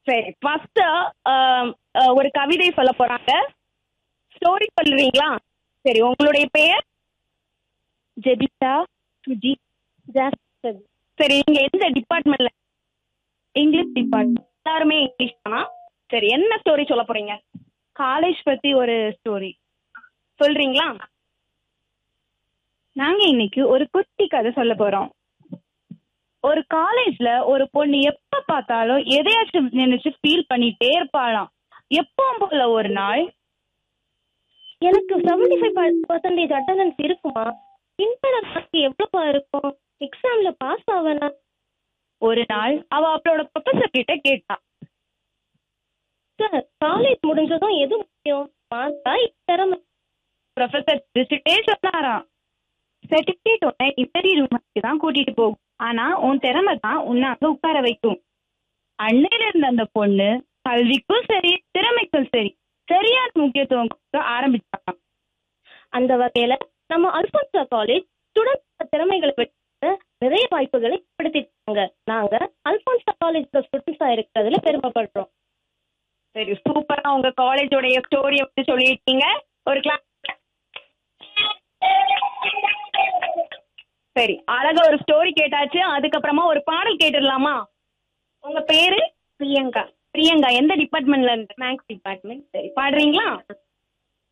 சரி ஃபர்ஸ்ட் ஒரு கவிதை சொல்ல போறாங்க ஸ்டோரி சொல்றீங்களா சரி உங்களுடைய பெயர் ஜெபிதா சுஜி ஜாஸ்பர் சரி நீங்க எந்த டிபார்ட்மெண்ட்ல இங்கிலீஷ் டிபார்ட்மெண்ட் எல்லாருமே இங்கிலீஷ் தானா சரி என்ன ஸ்டோரி சொல்ல போறீங்க காலேஜ் பத்தி ஒரு ஸ்டோரி சொல்றீங்களா நாங்க இன்னைக்கு ஒரு குட்டி கதை சொல்ல போறோம் ஒரு காலேஜ்ல ஒரு பொண்ணு எப்ப பார்த்தாலும் எதையாச்சும் நினைச்சு ஃபீல் பண்ணிட்டே இருப்பாளாம் எப்பவும் போல ஒரு நாள் எனக்கு செவன்டி ஃபைவ் பர்சன்டேஜ் அட்டண்டன்ஸ் இருக்குமா இன்டர்னல் மார்க் எவ்வளோப்பா இருக்கும் எக்ஸாம்ல பாஸ் ஆகனா ஒரு நாள் அவ அவளோட ப்ரொஃபசர் கிட்ட கேட்டா சார் காலேஜ் முடிஞ்சதும் எது முக்கியம் மார்க்கா திறமை ப்ரொஃபசர் சிரிச்சுட்டே சொன்னாராம் சர்டிபிகேட் உன்னை இன்டர்வியூ ரூமுக்கு தான் கூட்டிட்டு போகும் ஆனா உன் திறமை தான் உன்னை அங்க உட்கார வைக்கும் அன்னையில இருந்த அந்த பொண்ணு கல்விக்கும் சரி திறமைக்கும் சரி சரியான முக்கியத்துவம் கொடுக்க ஆரம்பிச்சாங்க அந்த வகையில நம்ம அல்போன்சா காலேஜ் ஸ்டூடெண்ட் திறமைகளை வச்சு நிறைய வாய்ப்புகளை ஏற்படுத்திருக்காங்க நாங்க அல்போன்சா காலேஜ் ஸ்டூடெண்ட்ஸா இருக்கிறதுல பெருமைப்படுறோம் சரி சூப்பரா உங்க காலேஜோடைய ஸ்டோரியை வந்து சொல்லியிருக்கீங்க ஒரு கிளாஸ் சரி அழகா ஒரு ஸ்டோரி கேட்டாச்சு அதுக்கப்புறமா ஒரு பாடல் கேட்டுடலாமா உங்க பேரு பிரியங்கா பிரியங்கா எந்த டிபார்ட்மெண்ட்ல இருந்து மேக்ஸ் டிபார்ட்மெண்ட் சரி பாடுறீங்களா